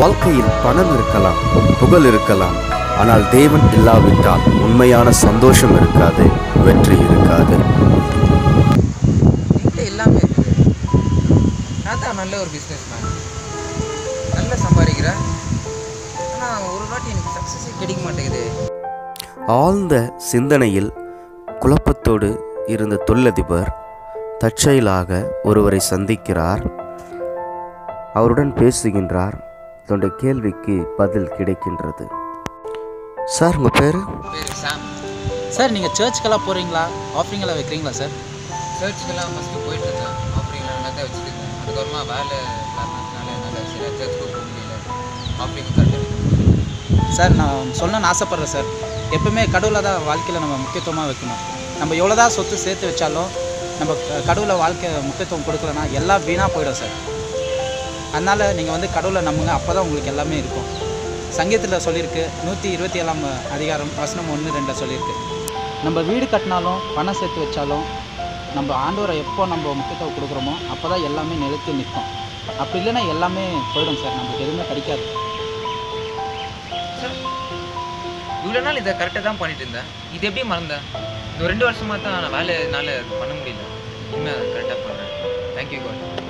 வாழ்க்கையில் பணம் இருக்கலாம் புகழ் இருக்கலாம் ஆனால் தேவன் இல்லாவிட்டால் உண்மையான சந்தோஷம் இருக்காது வெற்றி இருக்காது என்கிட்ட எல்லாமே இருக்குது நான் தான் நல்ல ஒரு பிஸ்னஸ் மேன் நல்லா சம்பாதிக்கிறேன் ஆனால் ஒரு வாட்டி எனக்கு சக்ஸஸே கிடைக்க மாட்டேங்குது ஆழ்ந்த சிந்தனையில் குழப்பத்தோடு இருந்த தொழிலதிபர் தற்செயலாக ஒருவரை சந்திக்கிறார் அவருடன் பேசுகின்றார் தன்னுடைய கேள்விக்கு பதில் கிடைக்கின்றது சார் உங்கள் பேர் பேர் சாம் சார் நீங்கள் சர்ச்சுக்கெல்லாம் போகிறீங்களா ஆஃபரிங்கெல்லாம் வைக்கிறீங்களா சார் சர்ச்சுக்கெல்லாம் ஃபஸ்ட்டு போயிட்டு இருந்தேன் ஆஃபரிங்லாம் நல்லா தான் வச்சுட்டு இருந்தேன் அதுக்கப்புறமா வேலை காரணத்தினால என்னால் சரியாக சர்ச்சுக்கு போக முடியல ஆஃபரிங் கரெக்டாக சார் நான் சொல்லணும்னு ஆசைப்பட்றேன் சார் எப்பவுமே கடவுளை தான் வாழ்க்கையில் நம்ம முக்கியத்துவமாக வைக்கணும் நம்ம எவ்வளோ தான் சொத்து சேர்த்து வச்சாலும் நம்ம க- கடவுளை வாழ்க்கை முக்கியத்துவம் கொடுக்கலனா எல்லாம் வீணாக போயிடும் சார் அதனால் நீங்கள் வந்து கடவுளை நம்புங்க அப்போ தான் உங்களுக்கு எல்லாமே இருக்கும் சங்கீதத்தில் சொல்லியிருக்கு நூற்றி இருபத்தி ஏழாம் அதிகாரம் வசனம் ஒன்று ரெண்டில் சொல்லியிருக்கு நம்ம வீடு கட்டினாலும் பணம் சேர்த்து வச்சாலும் நம்ம ஆண்டவரை எப்போ நம்ம முக்கியத்துவம் கொடுக்குறோமோ அப்போ தான் எல்லாமே நிலைத்து நிற்கும் அப்படி இல்லைன்னா எல்லாமே போயிடும் சார் நம்மளுக்கு எதுவுமே கிடைக்காது இவ்வளோ நாள் இதை கரெக்டாக தான் பண்ணிட்டு இருந்தேன் இது எப்படி மறந்தேன் இந்த ரெண்டு வருஷமாக தான் நான் வேலைனால பண்ண முடியல இனிமேல் கரெக்டாக பண்ணுறேன் தேங்க்யூ காட்